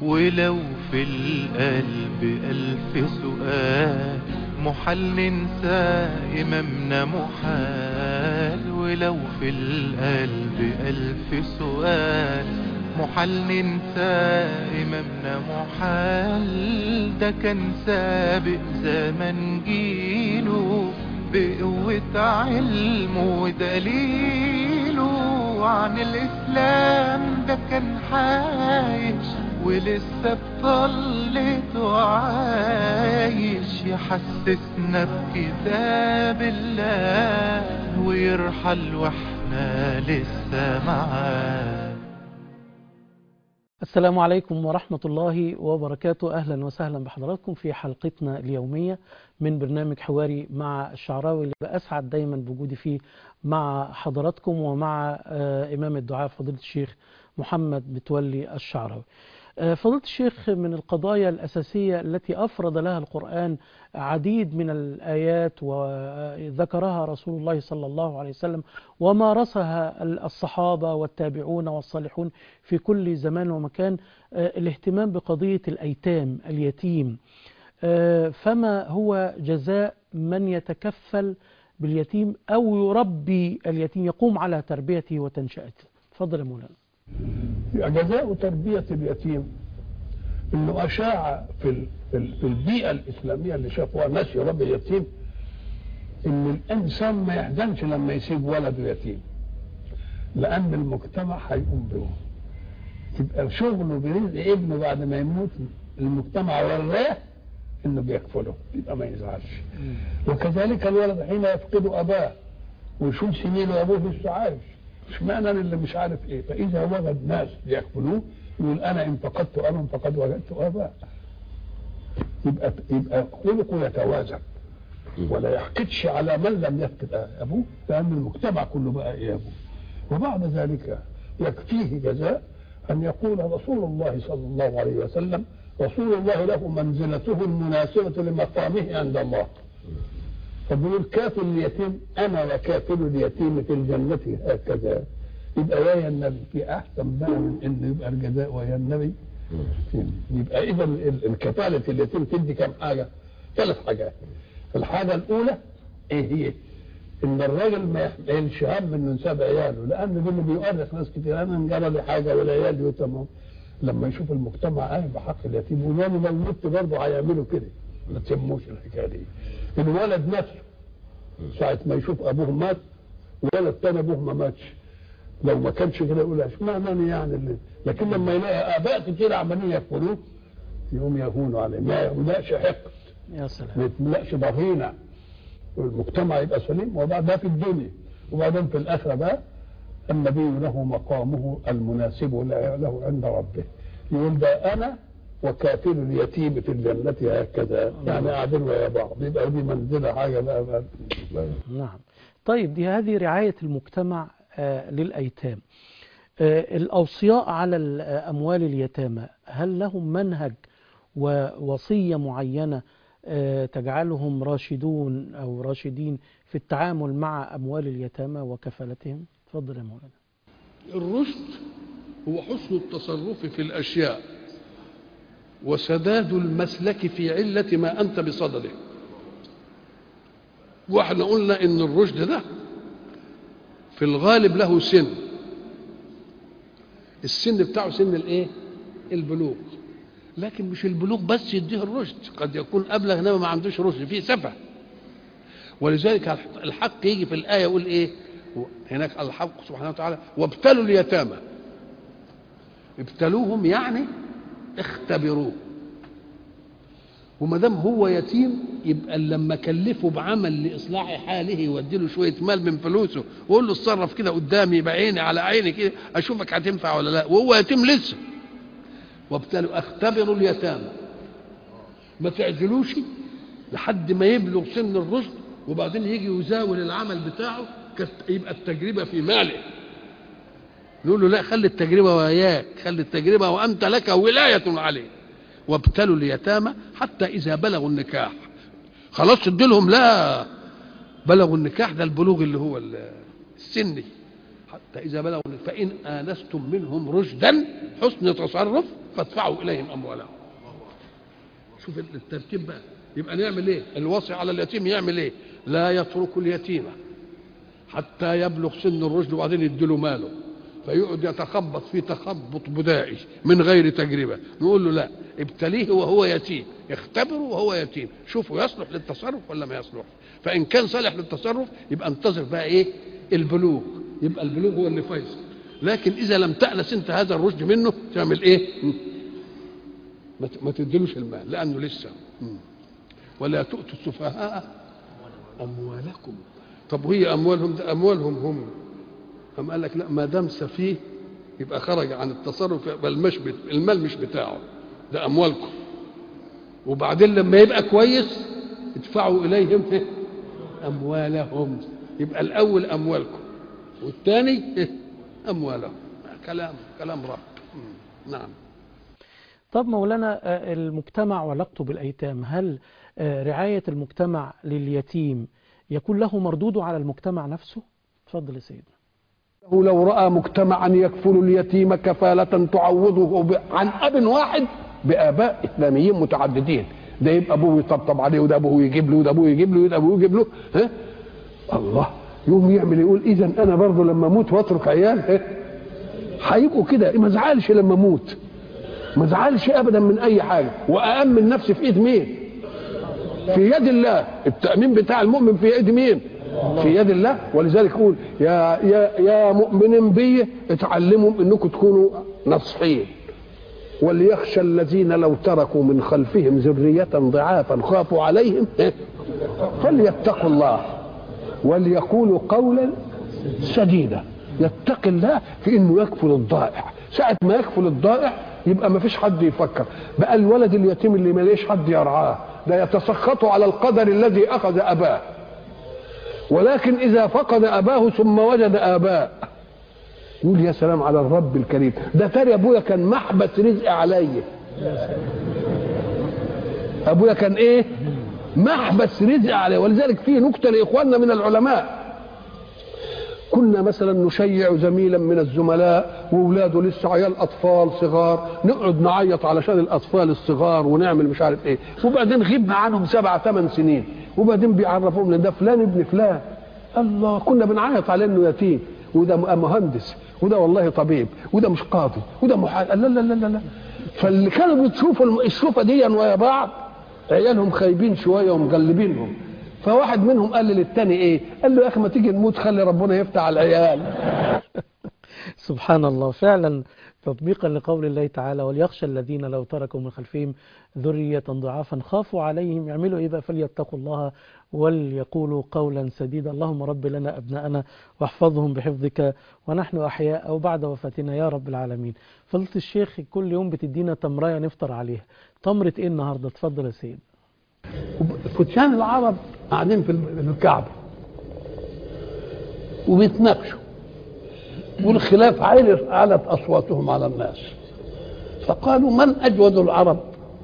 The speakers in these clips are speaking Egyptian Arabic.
ولو في القلب ألف سؤال محال ننسى إمامنا محال ولو في القلب ألف سؤال محال ننسى إمامنا محال ده كان سابق زمن جيله بقوة علمه ودليله عن الإسلام ده كان عايش ولسه بطلته عايش يحسسنا بكتاب الله ويرحل واحنا لسه معاه السلام عليكم ورحمة الله وبركاته أهلا وسهلا بحضراتكم في حلقتنا اليومية من برنامج حواري مع الشعراوي اللي بأسعد دايما بوجودي فيه مع حضراتكم ومع آه، إمام الدعاء فضيلة الشيخ محمد متولي الشعراوي آه، فضيلة الشيخ من القضايا الأساسية التي أفرد لها القرآن عديد من الآيات وذكرها رسول الله صلى الله عليه وسلم ومارسها الصحابة والتابعون والصالحون في كل زمان ومكان آه، الاهتمام بقضية الأيتام اليتيم آه، فما هو جزاء من يتكفل باليتيم أو يربي اليتيم يقوم على تربيته وتنشئته تفضل يا مولانا جزاء تربية اليتيم انه اشاع في ال- في ال- في البيئة الاسلامية اللي شافوها ناس يربي يتيم ان الانسان ما يحزنش لما يسيب ولده يتيم لان المجتمع هيقوم به يبقى شغله برزق ابنه بعد ما يموت المجتمع وراه انه بيكفله يبقى ما يزعلش وكذلك الولد حين يفقد اباه ويشوف سنين وابوه لسه عايش اشمعنى انا اللي مش عارف ايه فاذا وجد ناس يكفلوه يقول انا ان فقدت ابا فقد وجدت اباء يبقى يبقى خلقه يتوازن ولا يحقدش على من لم يفقد ابوه لان المجتمع كله بقى ايه ابوه وبعد ذلك يكفيه جزاء ان يقول رسول الله صلى الله عليه وسلم رسول الله له منزلته المناسبه لمقامه عند الله فبيقول كافل اليتيم انا وكافل اليتيم في الجنه هكذا يبقى ويا النبي في احسن بقى من انه يبقى الجزاء ويا النبي يبقى اذا ال- الكفاله اليتيم تدي كم حاجه؟ ثلاث حاجات الحاجه الاولى ايه هي؟ ان الراجل ما يحملش هم انه يساب عياله لان ده اللي بيؤرخ ناس كتير انا انجرى لي حاجه والعيال يتموا لما يشوف المجتمع قايم بحق اليتيم وانا لو مت برضه هيعملوا كده ما تسموش الحكايه دي الولد نفسه ساعة ما يشوف أبوه مات ولد تاني أبوه ما ماتش لو ما كانش كده يقول اشمعنى أنا يعني اللي لكن لما يلاقي آباء كتير عمالين يكفروه يقوم يهونوا عليه ما يملأش حقد يا ما سلام يملأش ضغينة والمجتمع يبقى سليم وبعد ده في الدنيا وبعدين في الآخرة بقى النبي له مقامه المناسب له عند ربه يقول ده أنا وكافل اليتيم في الجنة هكذا يعني قاعدين ويا بعض يبقى دي منزلة حاجة بقى, بقى, بقى نعم طيب دي هذه رعاية المجتمع آه، للأيتام آه، الأوصياء على ال- آه، أموال اليتامى هل لهم منهج ووصية معينة آه، تجعلهم راشدون أو راشدين في التعامل مع أموال اليتامى وكفالتهم تفضل يا مولانا الرشد هو حسن التصرف في الاشياء وسداد المسلك في عله ما انت بصدده واحنا قلنا ان الرشد ده في الغالب له سن السن بتاعه سن الايه البلوغ لكن مش البلوغ بس يديه الرشد قد يكون ابلغ انما ما عندوش رشد فيه سفه ولذلك الحق يجي في الايه يقول ايه هناك الحق سبحانه وتعالى وابتلوا اليتامى ابتلوهم يعني اختبروه وما دام هو يتيم يبقى لما كلفه بعمل لاصلاح حاله يودي له شويه مال من فلوسه ويقول له اتصرف كده قدامي بعيني على عيني كده اشوفك هتنفع ولا لا وهو يتيم لسه وابتلوا اختبروا اليتامى ما تعجلوش لحد ما يبلغ سن الرشد وبعدين يجي يزاول العمل بتاعه كت- يبقى التجربه في ماله نقول له لا خلي التجربه وياك خلي التجربه وانت لك ولايه عليه وابتلوا اليتامى حتى اذا بلغوا النكاح خلاص تدي لهم لا بلغوا النكاح ده البلوغ اللي هو ال- السني حتى اذا بلغوا النكاح فان انستم منهم رشدا حسن تصرف فادفعوا اليهم اموالهم شوف الترتيب بقى يبقى نعمل ايه الوصي على اليتيم يعمل ايه لا يترك اليتيم حتى يبلغ سن الرشد وبعدين يديله ماله فيقعد يتخبط في تخبط بدائي من غير تجربه نقول له لا ابتليه وهو يتيم اختبره وهو يتيم شوفوا يصلح للتصرف ولا ما يصلح فان كان صالح للتصرف يبقى انتظر بقى ايه البلوغ يبقى البلوغ هو اللي فيصل لكن اذا لم تأنس انت هذا الرشد منه تعمل ايه ما ت- ما تديلوش المال لانه لسه مم. ولا تؤتوا السفهاء اموالكم طب وهي اموالهم ده اموالهم هم أم قال لك لا ما دام سفيه يبقى خرج عن التصرف يبقى المش بت- المال مش بتاعه ده اموالكم وبعدين لما يبقى كويس ادفعوا اليهم اموالهم يبقى الاول اموالكم والثاني اموالهم كلام كلام رب مم. نعم طب مولانا آه، المجتمع وعلاقته بالأيتام هل آه، رعاية المجتمع لليتيم يكون له مردوده على المجتمع نفسه تفضل يا سيدنا لو رأى مجتمعا يكفل اليتيم كفالة تعوضه ب- عن أب واحد بآباء إسلاميين متعددين ده يبقى أبوه يطبطب عليه وده أبوه يجيب له وده أبوه يجيب له وده أبوه يجيب له ها الله يوم يعمل يقول إذا أنا برضه لما أموت وأترك عيال ها هيبقوا كده ما ازعلش لما أموت ما ازعلش أبدا من أي حاجة وأأمن نفسي في إيد مين؟ في يد الله التأمين بتاع المؤمن في يد مين في يد الله ولذلك يقول يا يا يا مؤمنين بي اتعلموا انكم تكونوا ناصحين وليخشى الذين لو تركوا من خلفهم ذرية ضعافا خافوا عليهم إيه؟ فليتقوا الله وليقولوا قولا سديدا يتقي الله في انه يكفل الضائع ساعة ما يكفل الضائع يبقى ما فيش حد يفكر بقى الولد اليتيم اللي ما ليش حد يرعاه ده يتسخط على القدر الذي اخذ اباه ولكن اذا فقد اباه ثم وجد اباء يقول يا سلام على الرب الكريم ده ترى ابويا كان محبس رزق عليا ابويا كان ايه محبس رزق عليه ولذلك في نكته لاخواننا من العلماء كنا مثلا نشيع زميلا من الزملاء واولاده لسه عيال اطفال صغار نقعد نعيط علشان الاطفال الصغار ونعمل مش عارف ايه وبعدين غبنا عنهم سبع ثمان سنين وبعدين بيعرفوهم ان ده فلان ابن فلان الله كنا بنعيط عليه انه يتيم وده مهندس وده والله طبيب وده مش قاضي وده محامي لا لا لا لا لا فاللي كانوا بتشوفوا الشوفه دي ويا بعض عيالهم خايبين شويه ومقلبينهم فواحد منهم قال للتاني ايه قال له يا اخي ما تيجي نموت خلي ربنا يفتح على العيال سبحان الله فعلا تطبيقا لقول الله تعالى وليخشى الذين لو تركوا من خلفهم ذرية ضعافا خافوا عليهم يعملوا ايه بقى فليتقوا الله وليقولوا قولا سديدا اللهم رب لنا ابناءنا واحفظهم بحفظك ونحن احياء او بعد وفاتنا يا رب العالمين فضيلة الشيخ كل يوم بتدينا تمرايه نفطر عليها تمرة ايه النهارده اتفضل يا سيد فتيان العرب قاعدين في الكعبه وبيتناقشوا والخلاف عالي علت اصواتهم على الناس فقالوا من اجود العرب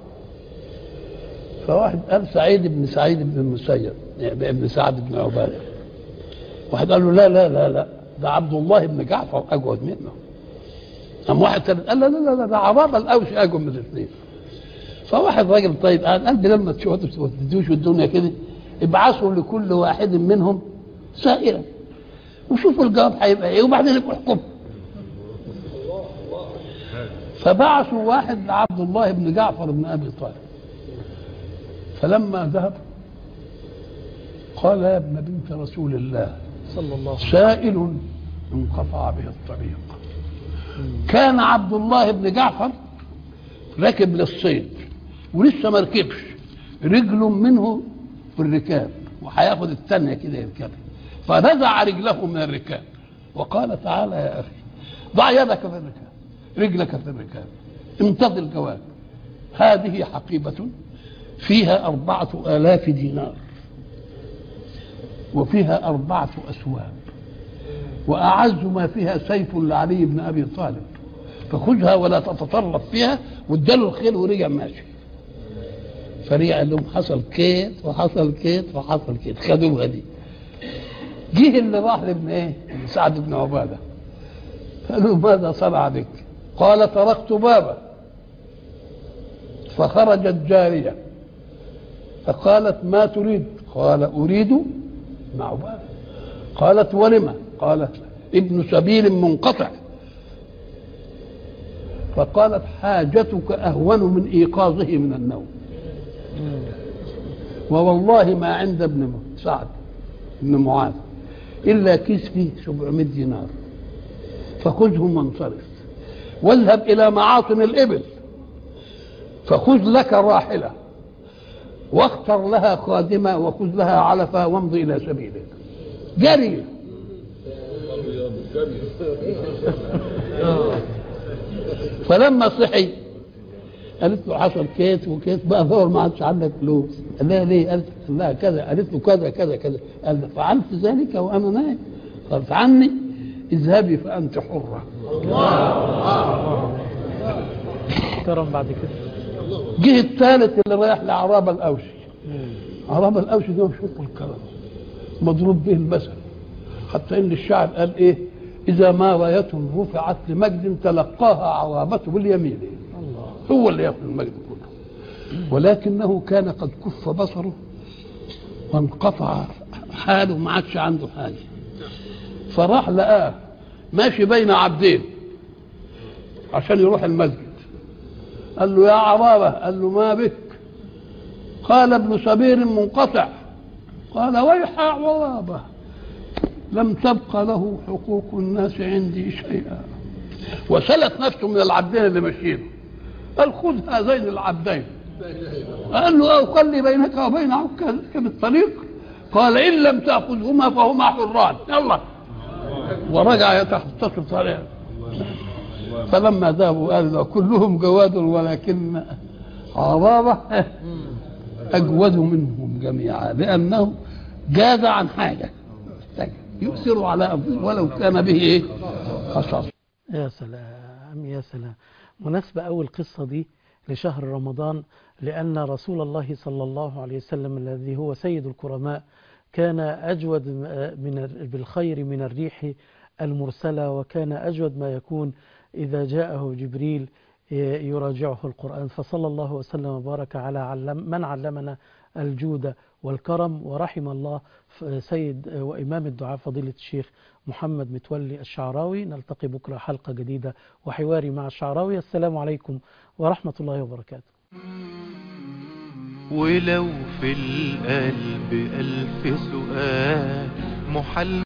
فواحد قال سعيد بن سعيد بن المسيب يعني ابن سعد بن عباده واحد قال له لا لا لا لا ده عبد الله بن جعفر اجود منه قام واحد ثالث قال لا لا لا ده عرب الاوس اجود من الاثنين فواحد راجل طيب قال قال لما تشوفوا تدوش الدنيا كده ابعثوا لكل واحد منهم سائلا وشوفوا الجواب هيبقى ايه وبعدين يبقوا احكموا فبعثوا واحد لعبد الله بن جعفر بن ابي طالب فلما ذهب قال يا ابن بنت رسول الله صلى الله عليه وسلم سائل انقطع به الطريق كان عبد الله بن جعفر راكب للصيد ولسه ما ركبش رجل منه في الركاب وهياخد الثانيه كده يركبها فنزع رجله من الركاب وقال تعالى يا اخي ضع يدك في الركاب رجلك في الركاب انتظر الجواب هذه حقيبة فيها أربعة آلاف دينار وفيها أربعة أسواب وأعز ما فيها سيف لعلي بن أبي طالب فخذها ولا تتطرف فيها واداله الخير ورجع ماشي فرجع قال لهم حصل كيت وحصل كيت وحصل كيت خدوها دي جه اللي راح لابن ايه؟ سعد بن عباده قال له ماذا صنع بك؟ قال تركت بابا فخرجت جارية فقالت ما تريد قال أريد معه قالت ولم قالت ابن سبيل منقطع فقالت حاجتك أهون من إيقاظه من النوم ووالله ما عند ابن سعد بن معاذ إلا كيس فيه 700 دينار فخذهم وانصرف واذهب إلى معاصن الإبل فخذ لك راحلة واختر لها خادمة وخذ لها علفة وامض إلى سبيلك جري فلما صحي قالت له حصل كيت وكيت بقى دور ما عادش عندك فلوس قال لها ليه؟ قالت لها كذا قالت له كذا كذا كذا قال فعلت ذلك وانا نايم قالت عني اذهبي فانت حره كرم بعد كده جه الثالث اللي رايح لعرابه الاوشي عرابه الاوشي ده مشهور بالكرم مضروب به المثل حتى ان الشاعر قال ايه اذا ما رايه رفعت لمجد تلقاها عرابته باليمين الله هو اللي ياخذ المجد كله ولكنه كان قد كف بصره وانقطع حاله ما عادش عنده حاجه فراح لقاه ماشي بين عبدين عشان يروح المسجد قال له يا عرابه قال له ما بك قال ابن سبيل منقطع قال ويح عرابه لم تبق له حقوق الناس عندي شيئا وسلت نفسه من العبدين اللي ماشيين قال خذ هذين العبدين قال له أو خلي بينك وبين عكازك بالطريق قال إن لم تأخذهما فهما حران يلا ورجع يتخطف طريقا فلما ذهبوا قال له كلهم جواد ولكن عرابة أجود منهم جميعا لأنه جاد عن حاجة يؤثر على أنفسه ولو كان به إيه خصاصة يا سلام يا سلام مناسبة أول قصة دي لشهر رمضان لأن رسول الله صلى الله عليه وسلم الذي هو سيد الكرماء كان أجود من بالخير من الريح المرسلة وكان أجود ما يكون إذا جاءه جبريل يراجعه القرآن فصلى الله وسلم وبارك على علم من علمنا الجود والكرم ورحم الله سيد وإمام الدعاء فضيلة الشيخ محمد متولي الشعراوي نلتقي بكرة حلقة جديدة وحواري مع الشعراوي السلام عليكم ورحمة الله وبركاته ولو في القلب ألف سؤال محل